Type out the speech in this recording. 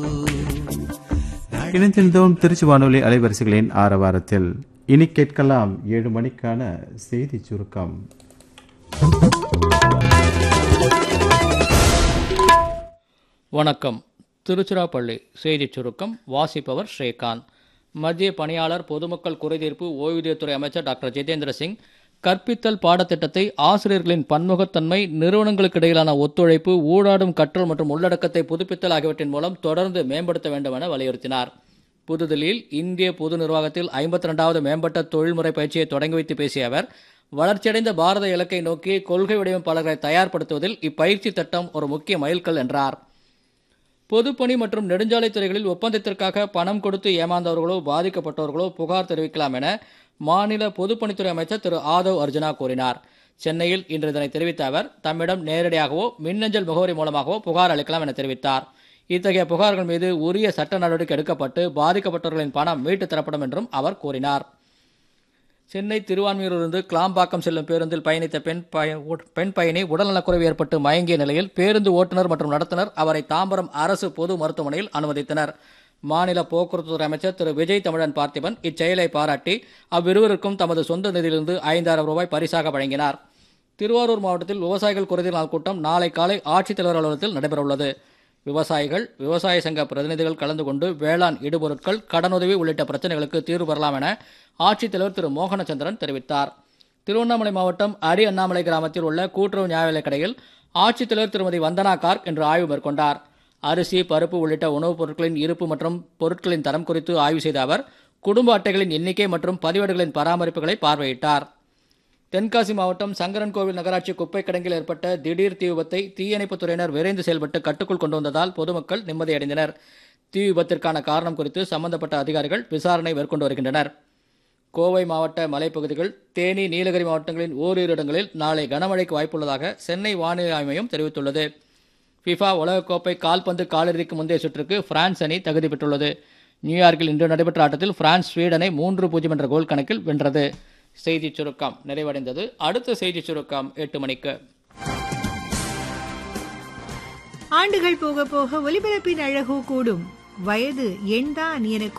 இணைந்திருந்தோம் திருச்சி வானொலி அலைவரிசைகளின் ஆரவாரத்தில் இனி கேட்கலாம் ஏழு மணிக்கான செய்தி சுருக்கம் வணக்கம் திருச்சிராப்பள்ளி செய்திச் சுருக்கம் வாசிப்பவர் ஸ்ரீகாந்த் மத்திய பணியாளர் பொதுமக்கள் குறைதீர்ப்பு ஓய்வூதியத்துறை அமைச்சர் டாக்டர் ஜிதேந்திர சிங் கற்பித்தல் பாடத்திட்டத்தை ஆசிரியர்களின் பன்முகத்தன்மை நிறுவனங்களுக்கு இடையிலான ஒத்துழைப்பு ஊடாடும் கற்றல் மற்றும் உள்ளடக்கத்தை புதுப்பித்தல் ஆகியவற்றின் மூலம் தொடர்ந்து மேம்படுத்த வேண்டும் என வலியுறுத்தினார் புதுதில்லியில் இந்திய பொது நிர்வாகத்தில் ஐம்பத்தி ரெண்டாவது மேம்பட்ட தொழில்முறை பயிற்சியை தொடங்கி வைத்து பேசிய அவர் வளர்ச்சியடைந்த பாரத இலக்கை நோக்கி கொள்கை வடிவமைப்பாளர்களை தயார்படுத்துவதில் இப்பயிற்சி திட்டம் ஒரு முக்கிய மைல்கல் என்றார் பொதுப்பணி மற்றும் நெடுஞ்சாலைத் துறைகளில் ஒப்பந்தத்திற்காக பணம் கொடுத்து ஏமாந்தவர்களோ பாதிக்கப்பட்டவர்களோ புகார் தெரிவிக்கலாம் என மாநில பொதுப்பணித்துறை அமைச்சர் திரு ஆதவ் அர்ஜுனா கூறினார் சென்னையில் இன்று இதனை தெரிவித்த அவர் தம்மிடம் நேரடியாகவோ மின்னஞ்சல் முகவரி மூலமாகவோ புகார் அளிக்கலாம் என தெரிவித்தார் இத்தகைய புகார்கள் மீது உரிய சட்ட நடவடிக்கை எடுக்கப்பட்டு பாதிக்கப்பட்டவர்களின் பணம் மீட்டு தரப்படும் என்றும் அவர் கூறினார் சென்னை திருவான்மியூரிலிருந்து கிளாம்பாக்கம் செல்லும் பேருந்தில் பயணித்த பெண் பய- உட்- பெண் பயணி உடல்நலக்குறைவு ஏற்பட்டு மயங்கிய நிலையில் பேருந்து ஓட்டுநர் மற்றும் நடத்துனர் அவரை தாம்பரம் அரசு பொது மருத்துவமனையில் அனுமதித்தனர் மாநில போக்குவரத்துத்துறை அமைச்சர் திரு விஜய் தமிழன் பார்த்திபன் இச்செயலை பாராட்டி அவ்விருவருக்கும் தமது சொந்த நிதியிலிருந்து ஐந்தாயிரம் ரூபாய் பரிசாக வழங்கினார் திருவாரூர் மாவட்டத்தில் விவசாயிகள் குறைதீர் நாள் கூட்டம் நாளை காலை ஆட்சித்தலைவர் அலுவலகத்தில் நடைபெறவுள்ளது விவசாயிகள் விவசாய சங்க பிரதிநிதிகள் கலந்து கொண்டு வேளாண் இடுபொருட்கள் கடனுதவி உள்ளிட்ட பிரச்சனைகளுக்கு தீர்வு பெறலாம் என ஆட்சித்தலைவர் திரு மோகனச்சந்திரன் தெரிவித்தார் திருவண்ணாமலை மாவட்டம் அரி அண்ணாமலை கிராமத்தில் உள்ள கூட்டுறவு நியாய விலைக் கடையில் ஆட்சித்தலைவர் திருமதி வந்தனா கார்க் இன்று ஆய்வு மேற்கொண்டார் அரிசி பருப்பு உள்ளிட்ட உணவுப் பொருட்களின் இருப்பு மற்றும் பொருட்களின் தரம் குறித்து ஆய்வு செய்த அவர் குடும்ப அட்டைகளின் எண்ணிக்கை மற்றும் பதிவேடுகளின் பராமரிப்புகளை பார்வையிட்டார் தென்காசி மாவட்டம் சங்கரன்கோவில் நகராட்சி குப்பை கிடங்கில் ஏற்பட்ட திடீர் தீ விபத்தை தீயணைப்புத் துறையினர் விரைந்து செயல்பட்டு கட்டுக்குள் கொண்டு வந்ததால் பொதுமக்கள் நிம்மதியடைந்தனர் தீ விபத்திற்கான காரணம் குறித்து சம்பந்தப்பட்ட அதிகாரிகள் விசாரணை மேற்கொண்டு வருகின்றனர் கோவை மாவட்ட மலைப்பகுதிகள் தேனி நீலகிரி மாவட்டங்களின் ஓரிரு இடங்களில் நாளை கனமழைக்கு வாய்ப்புள்ளதாக சென்னை வானிலை ஆய்வு மையம் தெரிவித்துள்ளது ஃபிஃபா உலகக்கோப்பை கால்பந்து காலிறுதிக்கு முந்தைய சுற்றுக்கு பிரான்ஸ் அணி தகுதி பெற்றுள்ளது நியூயார்க்கில் இன்று நடைபெற்ற ஆட்டத்தில் பிரான்ஸ் ஸ்வீடனை மூன்று பூஜ்ஜியம் என்ற கோல் கணக்கில் வென்றது செய்திச் சுருக்கம் நிறைவடைந்தது அடுத்த செய்திச் சுருக்கம் எட்டு மணிக்கு ஆண்டுகள் போக போக ஒலிபரப்பின் அழகு கூடும் வயது எண்தான் என